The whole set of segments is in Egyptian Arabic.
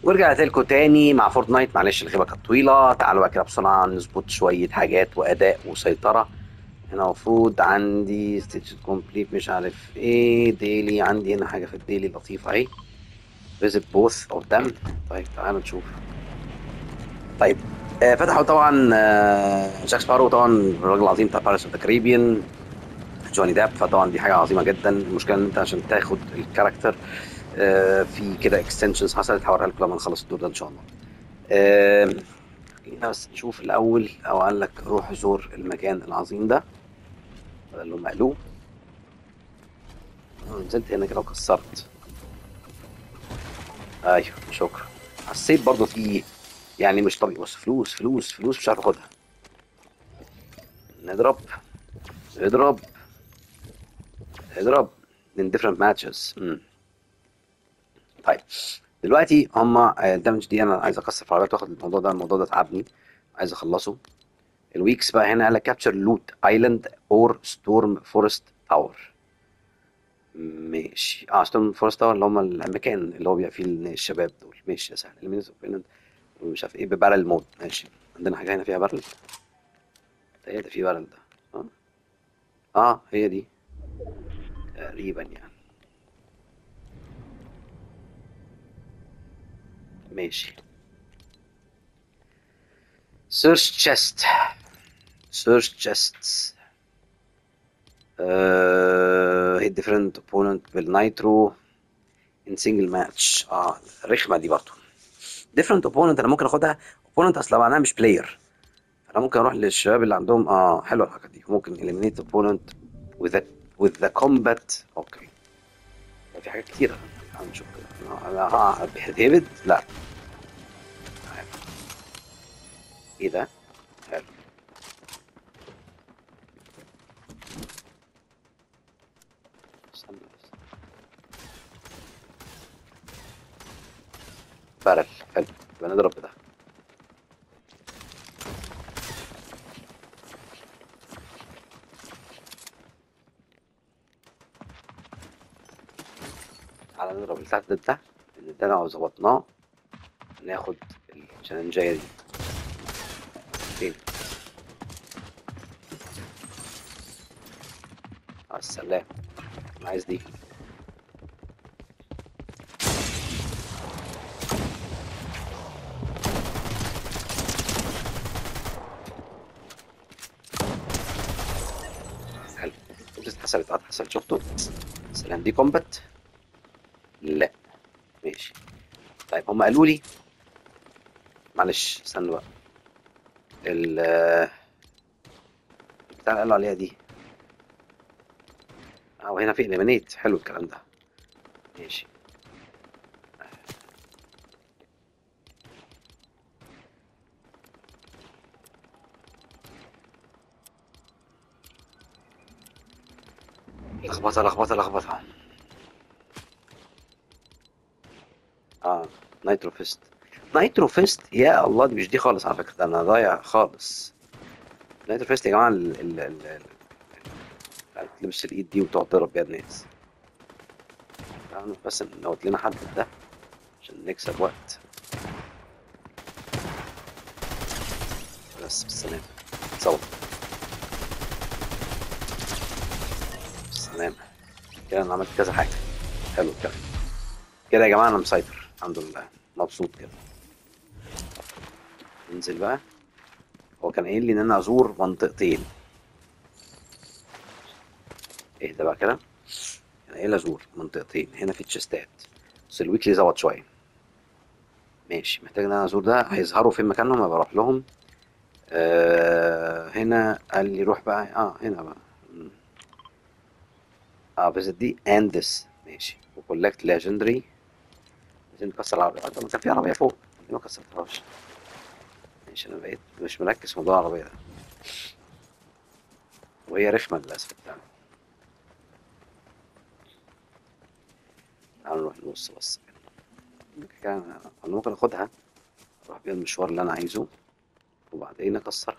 ورجعت لكم تاني مع فورتنايت معلش الغيبه كانت طويله تعالوا بقى كده بسرعه نظبط شويه حاجات واداء وسيطره هنا المفروض عندي ستيتش كومبليت مش عارف ايه ديلي عندي هنا حاجه في الديلي لطيفه اهي فيزيت بوث اوف دم طيب تعالوا نشوف طيب آه فتحوا طبعا آه جاك سبارو طبعا الراجل العظيم بتاع بارس اوف ذا كاريبيان جوني داب فطبعا دي حاجه عظيمه جدا المشكله ان انت عشان تاخد الكاركتر آه في كده اكستنشنز حصلت هوريها لكم لما نخلص الدور ده ان شاء الله آه، خلينا بس نشوف الاول او قال لك روح زور المكان العظيم ده بدل اللي هم قالوه آه، نزلت هنا كده وكسرت ايوه شكرا حسيت برضو في يعني مش طبيعي بص فلوس فلوس فلوس مش عارف اخدها نضرب اضرب اضرب من different matches مم. طيب دلوقتي هما الدمج دي انا عايز اكسر في العربيات واخد الموضوع ده الموضوع ده تعبني عايز اخلصه الويكس بقى هنا قال لك كابتشر لوت ايلاند اور ستورم فورست تاور ماشي اه ستورم فورست تاور اللي هم المكان اللي هو بيبقى فيه الشباب دول ماشي يا سهل المينز اوف ايلاند مش عارف ايه ببارل مود ماشي عندنا حاجه هنا فيها بارل ايه ده في بارل ده اه اه هي دي تقريبا يعني ماشي سيرش تشيست سيرش تشيست هيت ديفرنت اوبوننت بالنايترو ان سنجل ماتش اه رخمه دي برضه ديفرنت اوبوننت انا ممكن اخدها اوبوننت اصلا معناها مش بلاير انا ممكن اروح للشباب اللي عندهم اه حلوه الحركه دي ممكن eliminate opponent with the with the combat اوكي في حاجات كتيره هنشوف كده انا ها ديفيد لا ايه ده حلو استنى بس. بارل حلو يبقى نضرب بده تعالى نضرب اللي تحت ده ده لان ده لو ظبطناه ناخد الشننجايه دي فين على السلام انا عايز دي حلو بص اتحسبت اه اتحسبت شفتوا سلام دي كومبات لا ماشي طيب هم قالوا لي معلش استنوا بقى ال بتاع اللي قالوا عليها دي اه وهنا في اليمنيت حلو الكلام ده ماشي لخبطه لخبطه لخبطه اه نايترو فيست نايترو فيست يا الله دي مش دي خالص على فكره ده انا ضايع خالص نايترو فيست يا جماعه ال ال ال ال- ال- تلبس الايد دي وتقعد تضرب بيها الناس تعالوا بس نوت لنا حد ده عشان نكسب وقت بس بالسلامة صوت بالسلامة كده انا عملت كذا حاجة حلو الكلام كده يا جماعة انا مسيطر الحمد لله مبسوط كده ننزل بقى هو كان قايل لي ان انا ازور منطقتين اهدى بقى كده كان قايل ازور منطقتين هنا في تشيستات بس الويكلي ظبط شويه ماشي محتاج ان انا ازور ده هيظهروا فين مكانهم أبقى بروح لهم آه هنا قال لي روح بقى اه هنا بقى مم. اه فيزيت دي اند ذس ماشي وكولكت ليجندري عايزين نكسر العربية طب ما كان في عربية فوق ليه ما كسرتهاش ماشي انا بقيت مش مركز في موضوع العربية ده وهي رخمة للأسف بتاعنا تعالوا نروح نبص بص كده كده انا أنا ممكن اخدها اروح بيها المشوار اللي انا عايزه وبعدين اكسرها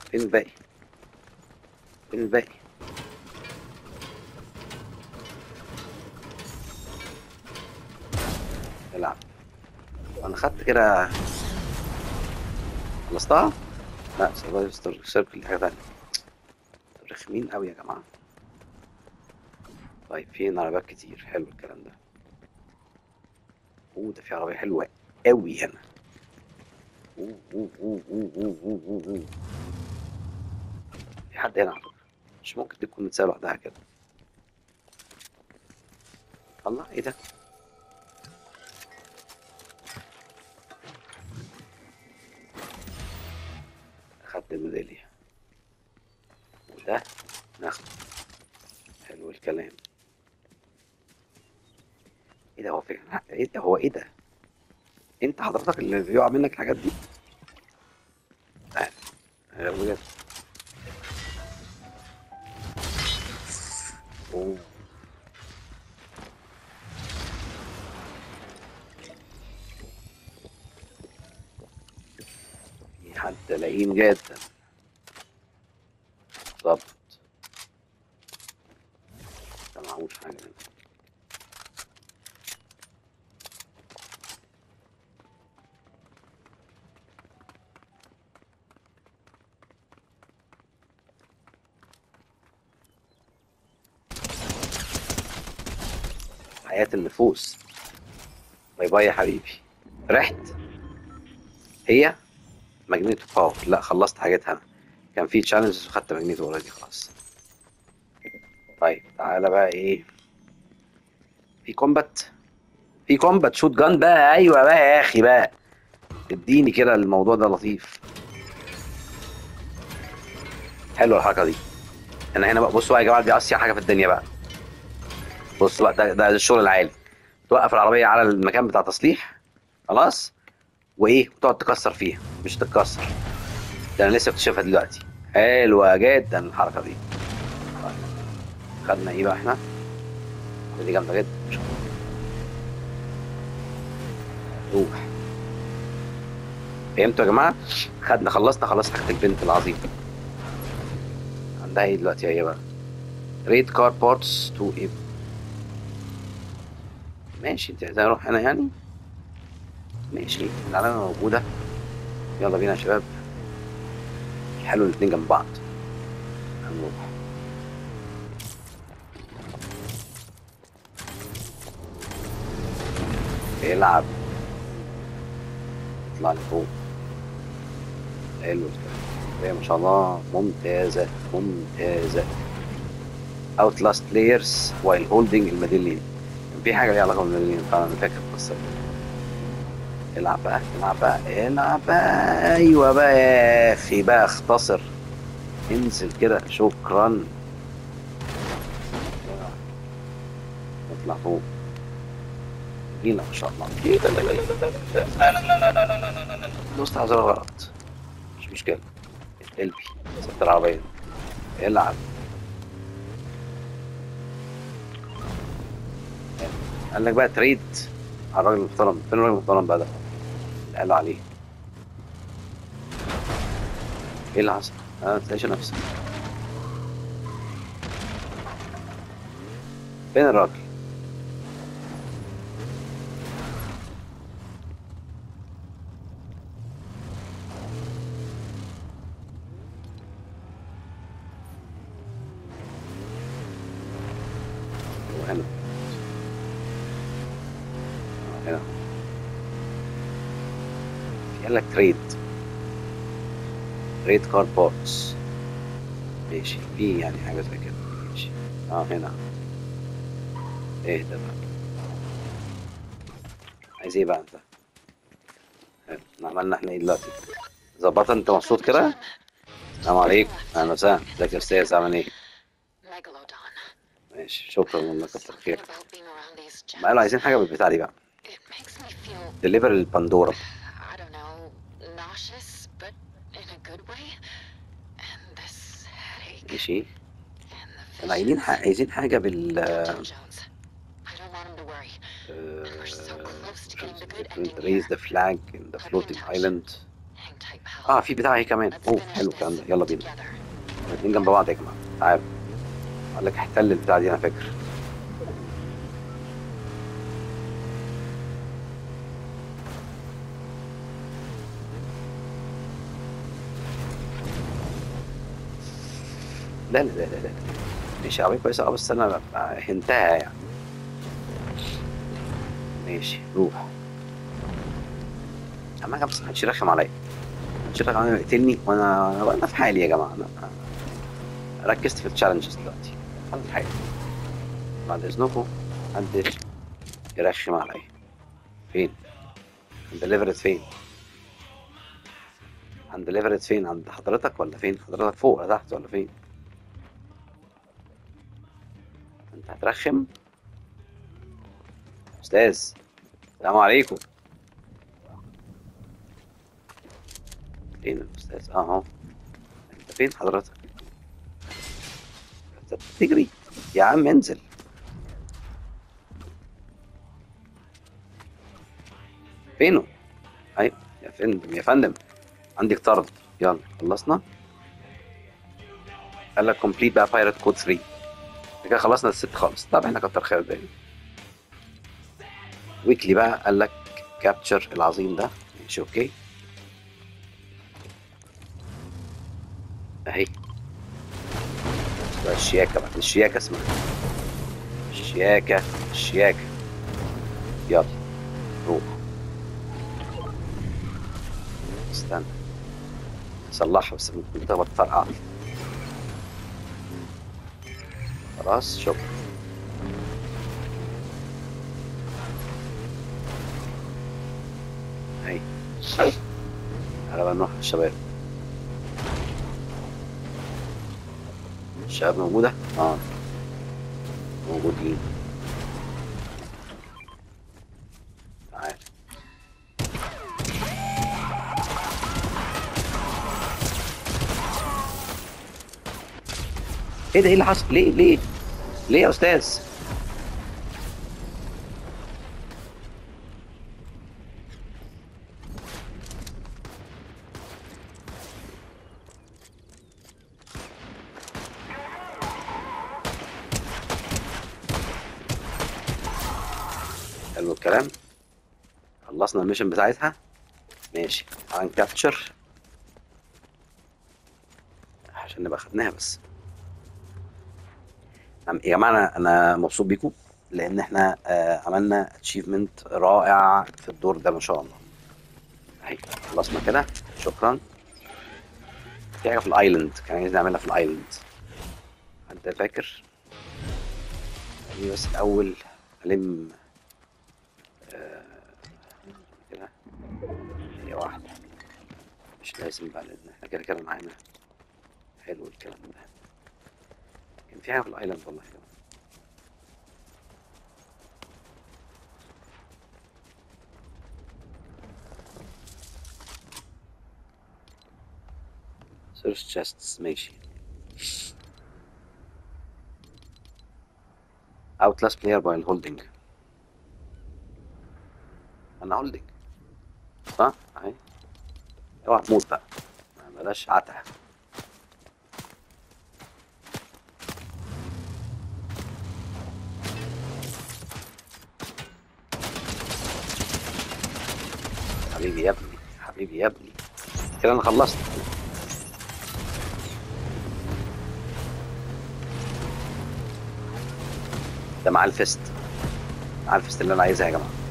فين الباقي فين الباقي العب انا خدت كده خلصتها لا سرفايف سيركل دي حاجه تانية رخمين قوي يا جماعه طيب في هنا عربيات كتير حلو الكلام ده اوه ده في عربيه حلوه قوي هنا اوه اوه اوه اوه اوه اوه اوه اوه في حد هنا على فكره مش ممكن دي تكون متسابة لوحدها كده الله ايه ده اخدت الميدالية وده ناخده حلو الكلام ايه ده هو فكرة ايه ده هو ايه ده انت حضرتك اللي بيقع منك الحاجات دي تعال آه، بجد اوه في حد لئيم جدا بالظبط ده معهوش حاجة منه حياة النفوس باي باي يا حبيبي رحت هي ماجنيتو باور لا خلصت حاجتها انا كان في تشالنجز وخدت ماجنيتو اوريدي خلاص طيب تعالى بقى ايه في كومبات في كومبات شوت جان بقى ايوه بقى يا اخي بقى اديني كده الموضوع ده لطيف حلوه الحركه دي انا هنا بقى بصوا بقى يا جماعه دي اسيع حاجه في الدنيا بقى بص بقى ده, ده الشغل العالي توقف العربيه على المكان بتاع تصليح خلاص وايه وتقعد تكسر فيها مش تتكسر ده انا لسه اكتشفها دلوقتي حلوه جدا الحركه دي طيب. خدنا ايه بقى احنا دي جامده جدا روح فهمتوا يا جماعه خدنا خلصنا خلاص حاجه البنت العظيمه عندها ايه دلوقتي هي بقى ريد كار بارتس تو ايه ماشي انت عايزين نروح هنا يعني ماشي العلامة موجودة يلا بينا يا شباب حلو الاتنين جنب بعض هنروح العب اطلع لفوق حلو الكلام هي ما شاء الله ممتازة ممتازة Outlast players while holding الميداليين كان في حاجة ليها علاقة بالميداليين فأنا فاكر القصة دي العب بقى العب بقى العب بقى ايوه بقى يا اخي بقى اختصر انزل كده شكرا اطلع فوق جينا ما شاء الله جينا لا لا لا لا لا لا لا لا لا لا لا لا دوست على زر غلط مش مشكلة قلبي سبت العربية العب قال لك بقى تريد على الراجل المحترم فين الراجل المحترم بقى ده اللي قالوا عليه ايه اللي حصل؟ اه تلاقيش نفسك فين الراجل؟ هو هنا آه، هنا في قال لك تريد تريد كار بوكس ماشي في يعني حاجة زي كده ماشي اه هنا ايه ده بقى عايز ايه بقى انت حلو. احنا عملنا احنا ايه دلوقتي ظبطت انت مبسوط كده السلام عليكم اهلا وسهلا ازيك يا استاذ عامل ايه Megalodon. ماشي شكرا والله كتر Something خيرك about being around these ما قالوا عايزين gems. حاجة بالبتاع دي بقى It makes me feel, ديليفر الباندورا I don't know, nauseous, but in a good way. And this headache. ماشي And the كانوا عايزين visions. ح- عايزين حاجة بال Captain Jones. I don't want him to worry. And we're so close to getting the good ending raise here. the flag in the Put me in floating touch. island And type help. اه في بتاع اهي كمان Let's اوه finish حلو الكلام ده this يلا بينا together. الاثنين جنب بعض يا جماعه تعالوا اقول لك احتل البتاع دي انا فاكر لا لا لا لا لا ماشي عربية كويسة اه بس انا هنتها يعني ماشي روح اهم حاجة بس محدش يرخم عليا محدش يرخم عليا يقتلني وانا وانا في حالي يا جماعة انا ركزت في التشالنجز دلوقتي انا في حالي بعد اذنكم محدش يرخم عليا فين؟ ديليفرت فين؟ عند ديليفرت فين؟ عند حضرتك ولا فين؟ حضرتك فوق ولا تحت ولا فين؟ انت هترخم؟ استاذ السلام عليكم فين الاستاذ؟ اه اهو انت فين حضرتك؟ انت بتجري يا عم انزل فينه؟ ايوه يا فندم يا فندم عندك طرد يلا خلصنا قال لك كومبليت بقى بايرت كود 3 كده خلصنا الست خالص طب احنا كتر خير الدنيا ويكلي بقى قال لك كابتشر العظيم ده ماشي اوكي اهي بقى الشياكة بقى الشياكة اسمها الشياكة الشياكة يلا روح استنى صلحها بس ممكن تخبط فرقعة خلاص شكرا هاي تعالى بقى نروح الشباب الشباب موجودة؟ اه موجودين تعال ايه ده ايه اللي حصل؟ ليه ليه؟ ليه يا استاذ؟ حلو الكلام خلصنا الميشن بتاعتها ماشي هنكابتشر عشان نبقى خدناها بس نعم، يا جماعه انا انا مبسوط بيكم لان احنا آه عملنا اتشيفمنت رائع في الدور ده ما شاء الله اهي خلصنا كده شكرا في حاجه في الايلاند كان عايز نعملها في الايلاند حد فاكر خليني بس الاول الم آه، كده هي واحده مش لازم بقى لان احنا كده كده معانا حلو الكلام ده كان في حاجه في الايلاند والله كده سيرش تشيستس ماشي outlast player by holding انا هولدنج صح اهي اوعى تموت بقى ما بلاش عته حبيبي يا ابني حبيبي يا ابني كده انا خلصت ده مع الفيست مع الفيست اللي انا عايزها يا جماعه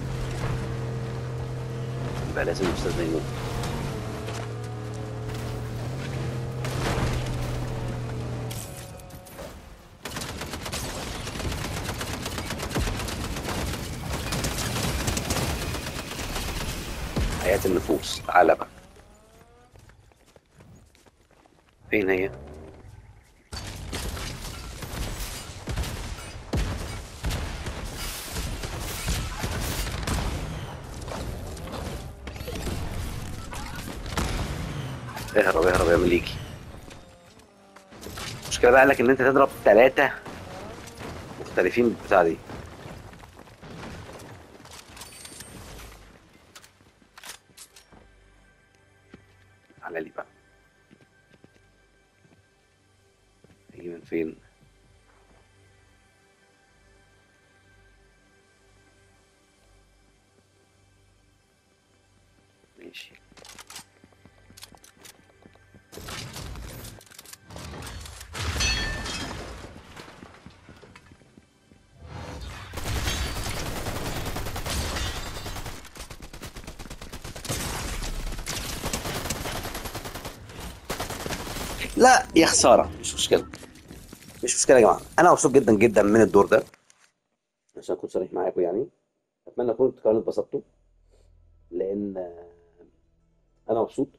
يبقى لازم الاستاذ ده يموت حياة النفوس تعالى بقى فين هي؟ اهرب اهرب يا مليكي المشكلة بقى لك ان انت تضرب ثلاثة مختلفين بالبتاع دي تعالى لي بقى هيجي من فين ماشي لا يا خساره مش مشكله مش مشكله يا جماعه انا مبسوط جدا جدا من الدور ده عشان اكون صريح معاكم يعني اتمنى اكون انتوا كمان اتبسطتوا لان آه، انا مبسوط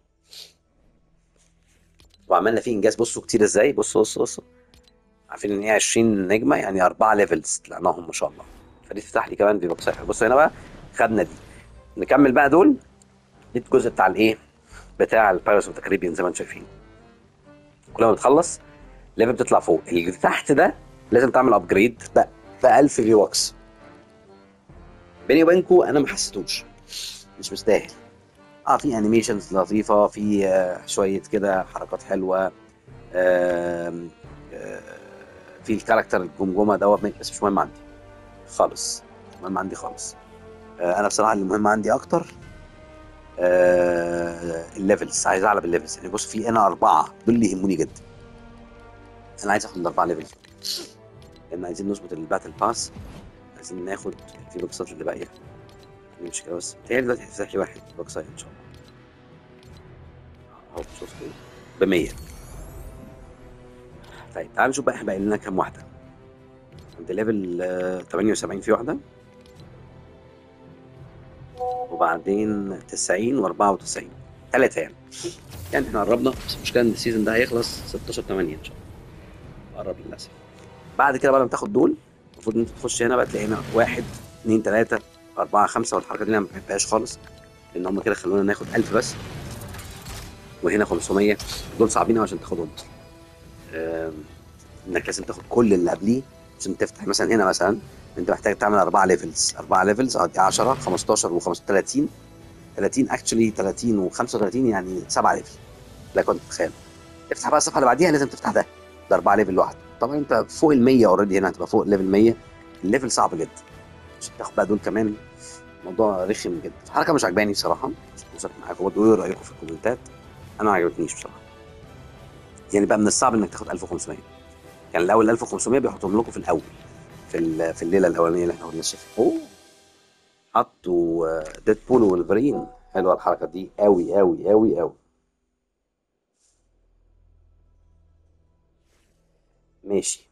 وعملنا فيه انجاز بصوا كتير ازاي بصوا بصوا بصوا عارفين ان هي 20 نجمه يعني اربعه ليفلز طلعناهم ما شاء الله فدي تفتح لي كمان في بوكس بصوا هنا بقى خدنا دي نكمل بقى دول دي الجزء بتاع الايه بتاع البايرتس اوف ذا كاريبيان زي ما انتم شايفين كل ما بتخلص ليفل بتطلع فوق اللي تحت ده لازم تعمل ابجريد ب 1000 في بوكس بيني وبينكم انا ما حسيتوش مش مستاهل اه في انيميشنز لطيفه في آه، شويه كده حركات حلوه آم، آه، في الكاركتر الجمجمه دوت بس مش مهم عندي خالص مش مهم عندي خالص آه، انا بصراحه اللي مهم عندي اكتر آه، الليفلز عايز اعلى بالليفلز يعني بص في هنا اربعه دول اللي يهموني جدا انا عايز اخد الاربعه ليفلز لان عايزين نظبط الباتل باس عايزين ناخد في بوكسات اللي باقيه نمشي كده بس تهيألي دلوقتي هيفتح لي واحد بوكساية ان شاء الله اهو شفتوا ب 100 طيب تعالوا نشوف بقى احنا باقي لنا كام واحده عند ليفل آه، 78 في واحده وبعدين 90 و94 ثلاثه يعني يعني احنا قربنا بس المشكله ان السيزون ده هيخلص 16 8 ان شاء الله قرب للاسف بعد كده بقى لما تاخد دول المفروض ان انت تخش هنا بقى تلاقي هنا واحد اثنين ثلاثه أربعة خمسة والحركة دي أنا ما بحبهاش خالص لأن هم كده خلونا ناخد 1000 بس وهنا 500 دول صعبين أوي عشان تاخدهم أصلا آم، إنك لازم تاخد كل اللي قبليه عشان تفتح مثلا هنا مثلا أنت محتاج تعمل أربعة ليفلز أربعة ليفلز اه دي 10 15 و 30 30 اكشلي 30 و 35 يعني سبعة ليفل لا كنت تتخيل افتح بقى الصفحة اللي بعديها لازم تفتح ده ده أربعة ليفل لوحده طبعا أنت فوق ال 100 أوريدي هنا هتبقى فوق ليفل 100 الليفل صعب جدا عشان تاخد بقى دول كمان موضوع رخم جدا الحركه مش عجباني بصراحه مش مصرح معاكم برضه ايه رايكم في الكومنتات انا ما عجبتنيش بصراحه يعني بقى من الصعب انك تاخد 1500 كان الاول 1500 بيحطهم لكم في الاول في ال- في الليله الاولانيه اللي احنا كنا شايفين اوه حطوا ديد بول وولفرين حلوه الحركه دي قوي قوي قوي قوي ماشي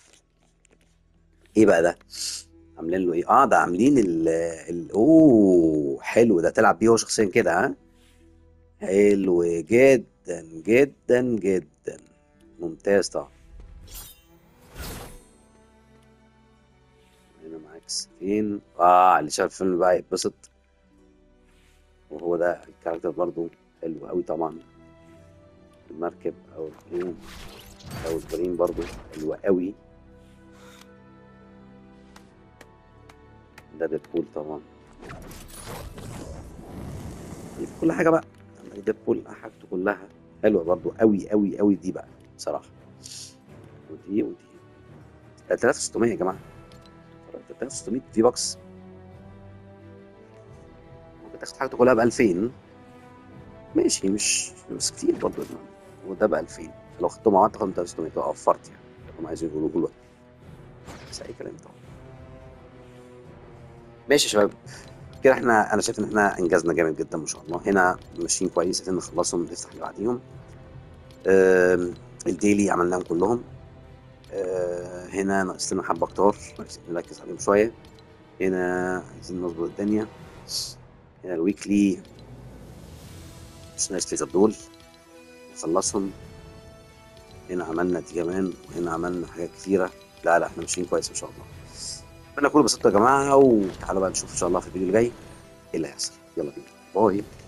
ايه بقى ده عاملين له ايه اه ده عاملين ال ال اوه حلو ده تلعب بيه هو شخصيا كده ها حلو جدا جدا جدا ممتاز طبعا هنا معاك سفين اه اللي شاف الفيلم بقى يتبسط وهو ده الكاركتر برضو حلو قوي طبعا المركب او البلين او البلين برضو حلوة قوي ده ديدبول طبعا في كل حاجه بقى عندك ديدبول حاجته كلها حلوه برضو قوي قوي قوي دي بقى بصراحه ودي ودي 3600 يا جماعه 3600 في بوكس ممكن تاخد حاجته كلها ب 2000 ماشي مش مش كتير برضو وده ب 2000 لو خدتهم مع بعض تاخد 3600 تبقى وفرت يعني هم عايزين يقولوا دلوقتي بس اي كلام طبعا ماشي يا شباب كده احنا انا شايف ان احنا انجزنا جامد جدا ما شاء الله هنا ماشيين كويس عايزين نخلصهم نفتح اللي بعديهم آم، الديلي عملناهم كلهم آه، هنا ناقص لنا حبه كتار عايزين نركز عليهم شويه هنا عايزين نظبط الدنيا هنا الويكلي مش ناقص لي غير دول نخلصهم هنا عملنا دي كمان وهنا عملنا حاجات كتيره لا لا احنا ماشيين كويس ما شاء الله اتمنى تكونوا انبسطتوا يا جماعه وتعالوا بقى نشوف ان شاء الله في الفيديو الجاي ايه اللي هيحصل يلا بينا باي